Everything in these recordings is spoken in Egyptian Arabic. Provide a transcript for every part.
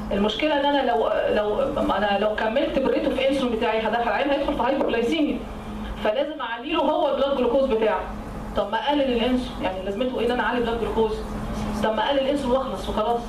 المشكله ان انا لو لو انا لو كملت بالريت اوف انسولين بتاعي هدخل العيان هيدخل في هايبوغلايسيميا فلازم اعلي له هو البلاد جلوكوز بتاعه طب ما اقلل الانسولين يعني لازمته ايه ان انا اعلي البلاد جلوكوز طب ما اقلل الانسولين واخلص وخلاص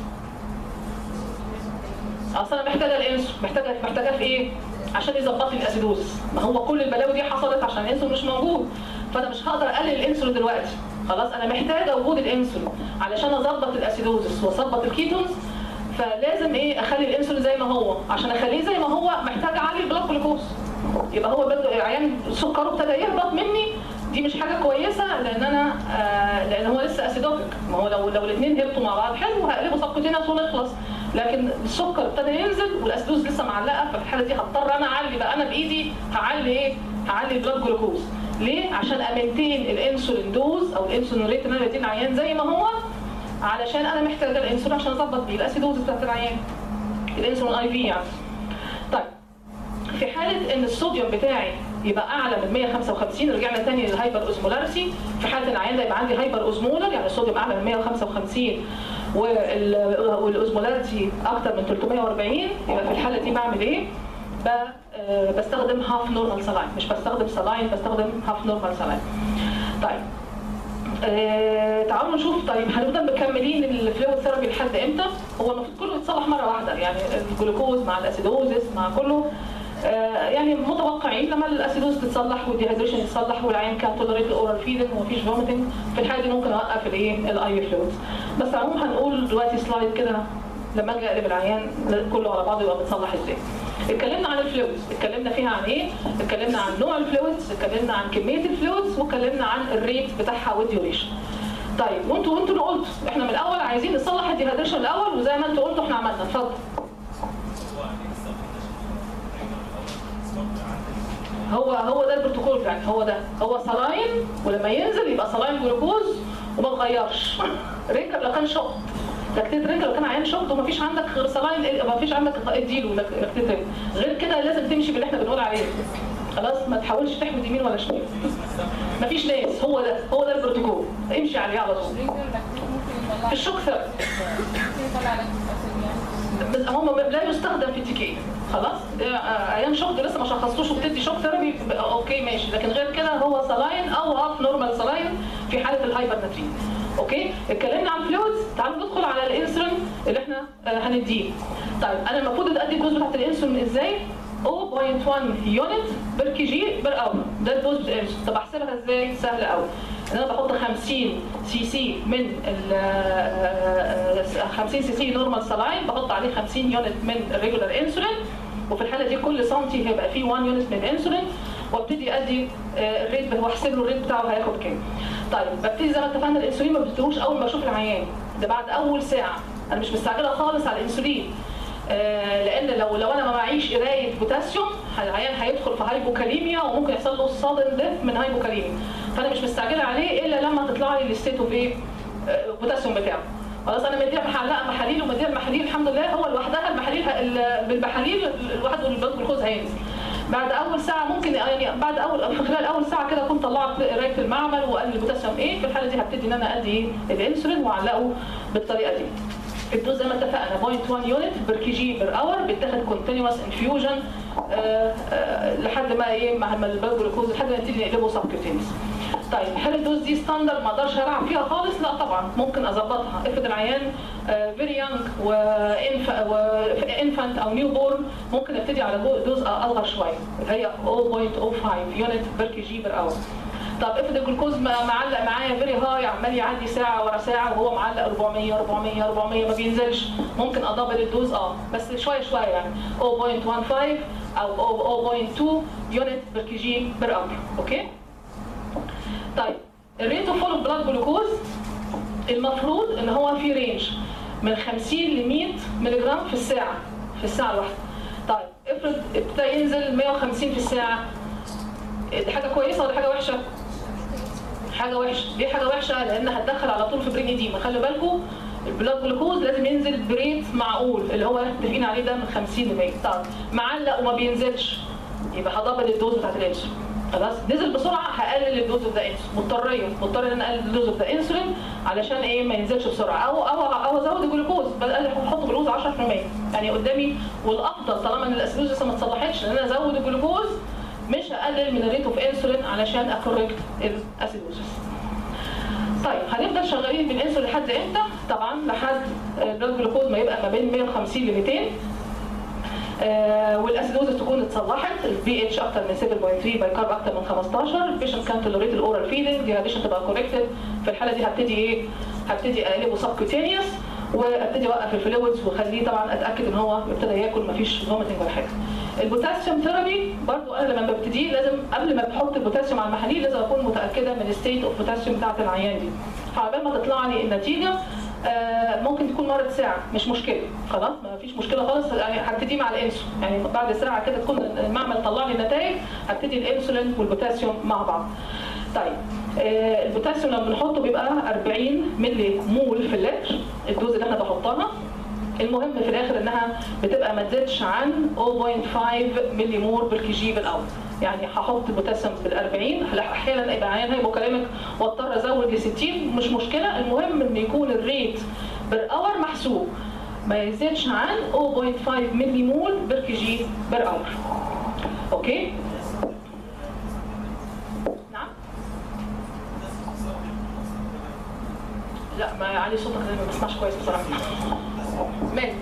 اصل انا محتاجه الانسولين محتاجه محتاجاه في ايه عشان يظبط لي الاسيدوز ما هو كل البلاوي دي حصلت عشان الانسولين مش موجود فانا مش هقدر اقلل الانسولين دلوقتي خلاص انا محتاجه وجود الانسولين علشان اظبط الاسيدوزس واظبط الكيتونز فلازم ايه اخلي الانسولين زي ما هو عشان اخليه زي ما هو محتاج اعلي البلاد جلوكوز يبقى هو بدأ العيان سكره ابتدى يهبط مني دي مش حاجه كويسه لان انا آه لان هو لسه اسيدوتك ما هو لو لو الاثنين هبطوا مع بعض حلو هقلبوا صفقتين ونخلص لكن السكر ابتدى ينزل والاسيدوز لسه معلقه ففي الحاله دي هضطر انا اعلي بقى انا بايدي هعلي ايه؟ هعلي البلاد جلوكوز ليه؟ عشان امنتين الانسولين دوز او الانسولين ريت اللي انا بديه العيان زي ما هو علشان انا محتاجه الانسولين عشان اظبط بيه الاسيدوز بتاعت العيان الانسولين اي في يعني طيب في حالة ان الصوديوم بتاعي يبقى اعلى من 155 رجعنا تاني للهايبر اوزمولارسي في حالة العيان ده يبقى عندي هايبر اوزمولر يعني الصوديوم اعلى من 155 وال- والاوزمولاريتي اكتر من 340 يبقى في الحالة دي بعمل ايه؟ ب- آه، بستخدم هاف نورمال سلاين مش بستخدم سلاين بستخدم هاف نورمال سلاين طيب آه، تعالوا نشوف طيب هنفضل مكملين الفلويد ثيرابي لحد امتى؟ هو المفروض كله يتصلح مره واحده يعني الجلوكوز مع الاسيدوزس مع كله آه، يعني متوقعين لما الاسيدوز تتصلح والديهيدريشن يتصلح والعين كان تولريت الاورال فيدنج ومفيش فوميتنج في الحاله دي ممكن اوقف الايه الاي فلويد بس عموما هنقول دلوقتي سلايد كده لما اجي اقلب العيان كله على بعضه يبقى متصلح ازاي اتكلمنا عن الفلويدز اتكلمنا فيها عن ايه اتكلمنا عن نوع الفلويدز اتكلمنا عن كميه الفلويدز واتكلمنا عن الريت بتاعها والديوريشن طيب وانتوا وانتوا اللي قلتوا احنا من الاول عايزين نصلح الديهيدريشن الاول وزي ما انتوا قلتوا احنا عملنا اتفضل هو هو ده البروتوكول يعني هو ده هو صلاين ولما ينزل يبقى صلاين جلوكوز وما تغيرش رينجر لو كان شوط لاكتيت رينجر لو كان عيان شوط ومفيش عندك غير صلاين مفيش عندك اديله لاكتيت رينجر غير كده لازم تمشي باللي احنا بنقول عليه خلاص ما تحاولش تحمد يمين ولا شمال مفيش ناس هو ده هو ده البروتوكول امشي عليه على طول رينجر لاكتيك ممكن يطلع الشوك ثيرابي ممكن يطلع لاكتيك اسيد يعني بس هم لا يستخدم في تي كي خلاص آه، ايام شوك لسه ما شخصتوش وبتدي شوك ثيرابي ب- اوكي ماشي لكن غير كده هو سلاين او هاف نورمال سلاين في حاله الهايبر ناترين اوكي اتكلمنا عن فلويدز تعالوا ندخل على الانسولين اللي احنا آه، هنديه طيب انا المفروض ادي الدوز بتاعت الانسولين ازاي 0.1 يونت بير كي جي بير اور ده الدوز بتاع الانسولين طب احسبها ازاي سهله قوي ان انا بحط 50 سي سي من ال آه، آه، 50 سي سي نورمال سلاين بحط عليه 50 يونت من الريجولار انسولين وفي الحاله دي كل سنتي هيبقى فيه 1 يونت من الانسولين وابتدي ادي آه، الريت هو احسب له الريت بتاعه هياخد كام طيب ببتدي زي ما اتفقنا الانسولين ما بتديهوش اول ما اشوف العيان ده بعد اول ساعه انا مش مستعجله خالص على الانسولين آه، لان لو لو انا ما معيش قرايه بوتاسيوم العيان هيدخل في هايبوكاليميا وممكن يحصل له صادم ديث من هايبوكاليميا فانا مش مستعجله عليه الا لما تطلع لي الستيت اوف ايه آه، البوتاسيوم بتاعه خلاص انا مديها محلقه محاليل ومديها المحاليل الحمد لله هو لوحدها المحاليل ه- ال- بالمحاليل الواحد والبلد جلوكوز هينزل بعد اول ساعه ممكن يعني بعد اول في خلال اول ساعه كده اكون طلعت قرايه المعمل وقال لي البوتاسيوم ايه في الحاله دي هبتدي ان انا ادي الانسولين واعلقه بالطريقه دي الدوز زي ما اتفقنا 0.1 يونت بير كي جي بير اور بيتاخد كونتينوس انفيوجن لحد ما ايه مع ما البلد جلوكوز لحد ما نبتدي نقلبه سبكوتينس طيب هل الدوز دي ستاندرد ما اقدرش العب فيها خالص؟ لا طبعا ممكن اظبطها افرض العيان فيري يونج وانفانت او نيو بورن ممكن ابتدي على جو- دوز اصغر شويه اللي هي 0.05 يونت بير كي جي بير اور طب افرض الجلوكوز ما- معلق معايا فيري هاي عمال يعدي ساعه ورا ساعه وهو معلق 400 400 400 ما بينزلش ممكن ادبل الدوز اه بس شويه شويه يعني 0.15 او 0.2 يونت بير كي جي بير اور اوكي طيب الريت اوف فول بلاد جلوكوز المفروض ان هو في رينج من 50 ل 100 ملغ في الساعه في الساعه الواحده طيب افرض ابتدى ينزل 150 في الساعه دي حاجه كويسه ولا حاجه وحشه حاجه وحشه ليه حاجه وحشه لان هتدخل على طول في برين ايديما خلي بالكم البلاد جلوكوز لازم ينزل بريت معقول اللي هو متفقين عليه ده من 50 ل 100 طب معلق وما بينزلش يبقى هدبل الدوز بتاعت الانسولين خلاص نزل بسرعه هقلل الدوز اوف ذا انسولين مضطريه مضطر ان انا اقلل الدوز اوف ذا انسولين علشان ايه ما ينزلش بسرعه او او او ازود الجلوكوز بقلل احط جلوكوز 10% يعني قدامي والافضل طالما ان الاسيدوز لسه ما اتصلحتش ان انا ازود الجلوكوز مش هقلل من الريت اوف انسولين علشان اكوركت الاسيدوزس طيب هنفضل شغالين بالانسولين لحد امتى؟ طبعا لحد البلاد جلوكوز ما يبقى ما بين 150 ل 200 آه والاسيدوزس تكون اتصلحت البي اتش اكتر من 7.3 باي كارب اكتر من 15 البيشنت كان توليريت الاورال فيدنج دي البيشنت تبقى كوركتد في الحاله دي هبتدي ايه؟ هبتدي اقلبه سبكوتينيوس وابتدي اوقف الفلويدز واخليه طبعا اتاكد ان هو ابتدى ياكل مفيش فوميتنج ولا حاجه. البوتاسيوم ثيرابي برضو انا لما ببتدي لازم قبل ما بحط البوتاسيوم على المحاليل لازم اكون متاكده من الستيت اوف بوتاسيوم بتاعت العيان دي. فعقبال ما تطلع لي النتيجه آه ممكن تكون مرت ساعه مش مشكله خلاص ما فيش مشكله خالص يعني هبتدي مع الانسولين يعني بعد ساعه كده تكون المعمل طلع لي النتائج هبتدي الانسولين والبوتاسيوم مع بعض. طيب آه البوتاسيوم لما بنحطه بيبقى 40 ملي مول في اللتر الدوز اللي احنا بحطها المهم في الاخر انها بتبقى ما تزيدش عن 0.5 ملي مول بالكي جي بالاول يعني هحط البوتاسيوم بال 40 احيانا يبقى عيان هيبوكاليميك واضطر ازود ل 60 مش مشكله المهم ان يكون الريت بير اور محسوب ما يزيدش عن 0.5 ملي مول بالكي جي بير اور اوكي نعم لا ما علي صوتك لأن ما بسمعش كويس بصراحه مال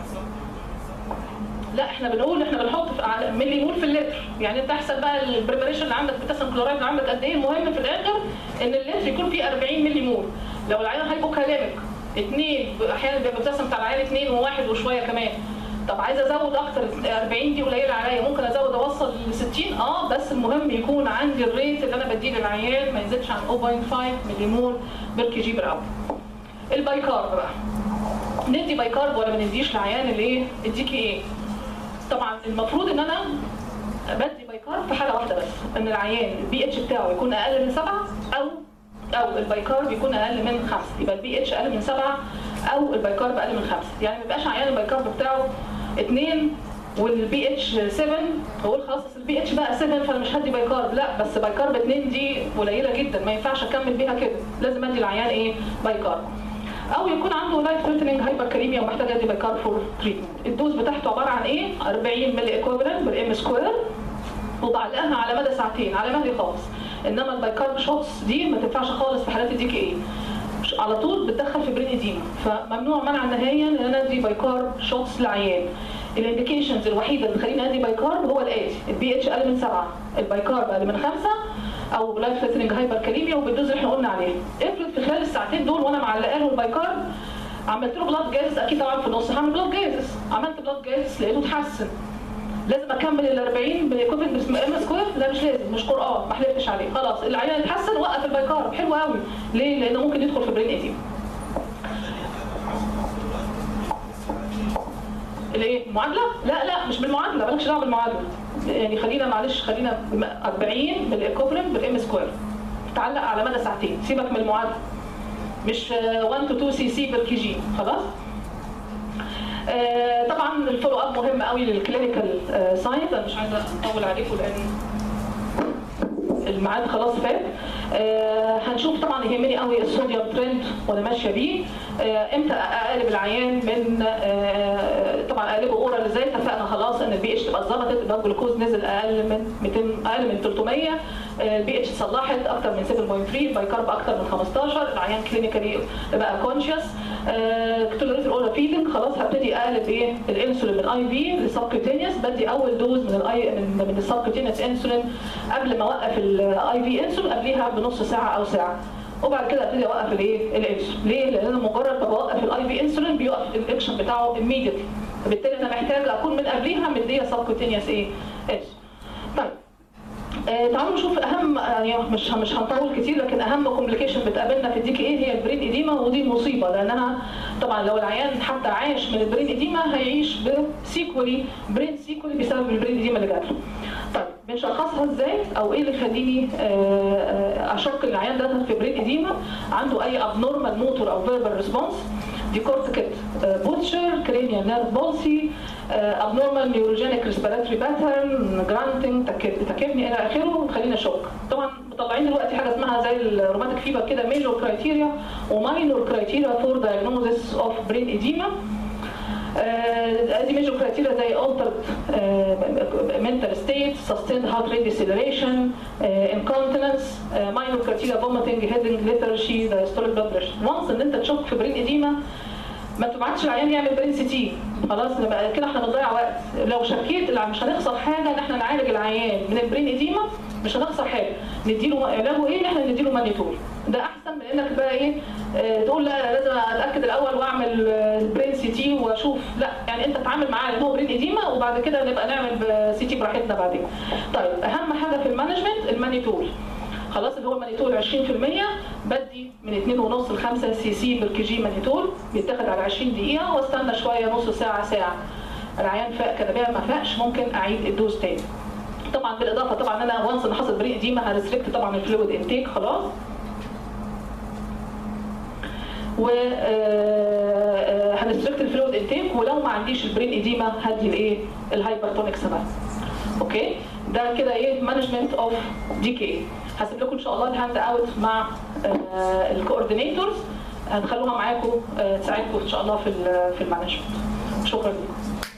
لا احنا بنقول احنا بنحط في على ملي مول في اللتر يعني انت احسب بقى البريبريشن اللي عندك بوتاسيوم كلورايد اللي عندك قد ايه المهم في الاخر ان اللتر يكون فيه 40 ملي مول لو العيان هايبوكاليميك اثنين احيانا بيبقى البوتاسيوم بتاع العيان اثنين وواحد وشويه كمان طب عايز ازود اكتر 40 دي قليله عليا ممكن ازود اوصل ل 60 اه بس المهم يكون عندي الريت اللي انا بديه للعيان ما يزيدش عن 0.5 ملي مول بير كي جي بير اور البايكارب بقى ندي بايكارب ولا ما نديش لعيان اللي ايه اديكي ايه طبعا المفروض ان انا بدي بايكارب في حاله واحده بس ان العيان البي اتش بتاعه يكون اقل من سبعه او او البايكارب يكون اقل من خمسه يبقى البي اتش اقل من سبعه او البايكارب اقل من خمسه يعني ما يبقاش عيان البايكارب بتاعه اثنين والبي اتش 7 اقول خلاص البي اتش بقى 7 فانا مش هدي بايكارب لا بس بايكارب 2 دي قليله جدا ما ينفعش اكمل بيها كده لازم ادي العيان ايه بايكارب او يكون عنده لايت ثريتنينج هايبركاليميا ومحتاج ادي بايكارب فور تريتمنت الدوز بتاعته عباره عن ايه 40 ملي ايكوفالنت بالام سكوير وبعلقها على مدى ساعتين على مهلي خالص انما البايكارب شوتس دي ما تنفعش خالص في حالات الدي ايه على طول بتدخل في برين اديما فممنوع منعا نهائيا ان انا ادي بايكارب شوتس لعيان الانديكيشنز الوحيده اللي تخليني ادي بايكارب هو الاتي البي اتش اقل من سبعه البايكارب اقل من خمسه او لايف ثريتنينج هايبر كاليميا وبالدوز اللي احنا قلنا عليه افرض في خلال الساعتين دول وانا معلقه له البايكارب عملت له بلاد جاز اكيد طبعا في النص هعمل بلاد جاز عملت بلاد جاز لقيته اتحسن لازم اكمل ال 40 بالايكوفنت ام سكوير لا مش لازم مش قران ما حلفتش عليه خلاص العيان اتحسن وقف البايكارب حلو قوي ليه؟ لانه ممكن يدخل في برين ايديم الايه معادله لا لا مش بالمعادله مالكش دعوه بالمعادله يعني خلينا معلش خلينا 40 بالايكوفلنت بالام سكوير تعلق على مدى ساعتين سيبك من المعادله مش 1 تو 2 سي سي بير كي جي خلاص آه طبعا الفولو اب مهم قوي للكلينيكال آه ساينس انا مش عايزه اطول عليكم لان الميعاد خلاص فات آه هنشوف طبعا يهمني قوي الصوديوم ترند وانا ماشيه بيه آه امتى اقلب العيان من آه طبعا اقلبه اورال ازاي اتفقنا خلاص ان البي اتش تبقى اتظبطت يبقى الجلوكوز نزل اقل من 200 اقل من 300 البي اتش اتصلحت اكتر من 7.3 بايكارب اكتر من 15 العيان كلينيكالي بقى كونشس توليريت الاورال فيدنج خلاص هبتدي اقلب ايه الانسولين من اي في لسبكوتينيوس بدي اول دوز من الاي من, من السبكوتينيوس انسولين قبل ما اوقف الاي في انسولين قبليها بنص ساعه او ساعه وبعد كده ابتدي اوقف الايه الانسولين ليه لان انا مجرد ما بوقف الاي في انسولين بيوقف الاكشن بتاعه immediately فبالتالي انا محتاج اكون من قبليها مديه سبكوتينيوس ايه انسولين طيب آه تعالوا نشوف اهم يعني مش مش هنطول كتير لكن اهم كومبليكيشن بتقابلنا في الديك ايه هي البرين اديما ودي مصيبه لانها طبعا لو العيان حتى عاش من البرين اديما هيعيش بسيكولي برين سيكولي بسبب البرين اديما اللي جات له. طيب بنشخصها ازاي او ايه اللي يخليني اشك العيان ده في برين اديما عنده اي ابنورمال موتور او فيربال ريسبونس دي كورتيكت بوتشر كرينيال نيرف بولسي ابنورمال نيوروجينيك ريسبيراتوري باترن جرانتنج تكبني الى اخره خلينا شوك طبعا مطلعين دلوقتي حاجه اسمها زي الروماتيك فيبر كده ميجور كرايتيريا وماينور كرايتيريا فور دايجنوزس اوف برين ايديما ادي ميجور كرايتيريا زي altered mental state sustained heart rate deceleration uh, incontinence uh, minor criteria vomiting headache lethargy diastolic blood pressure once ان انت تشك في برين اديما ما تبعتش العيان يعمل برين سي تي خلاص نبقى كده احنا بنضيع وقت لو شكيت لا مش هنخسر حاجه ان احنا نعالج العيان من البرين اديما مش هنخسر حاجه نديله علاجه ايه ان احنا نديله مانيتول ده احسن من انك بقى ايه اه تقول لا أنا لازم اتاكد الاول واعمل برين سي تي واشوف لا يعني انت تتعامل معاه ان هو برين اديما وبعد كده نبقى نعمل سي تي براحتنا بعدين طيب اهم حاجه في المانجمنت المانيتول خلاص اللي هو المانيتول 20% بدي من 2.5 ل 5 سي سي بر كي جي مانيتول بيتاخد على 20 دقيقه واستنى شويه نص ساعه ساعه العيان فاق كده ما فاقش ممكن اعيد الدوز تاني طبعا بالاضافه طبعا انا وانس ان حصل برين اديما هريستريكت طبعا الفلويد انتيك خلاص و هنستريكت الفلويد انتيك ولو ما عنديش البرين اديما هدي الايه الهايبرتونيك سبب اوكي ده كده ايه مانجمنت اوف دي كي هسيب لكم ان شاء الله الهاند اوت مع الكوردينيتورز هنخلوها معاكم تساعدكم ان شاء الله في في المانجمنت شكرا لكم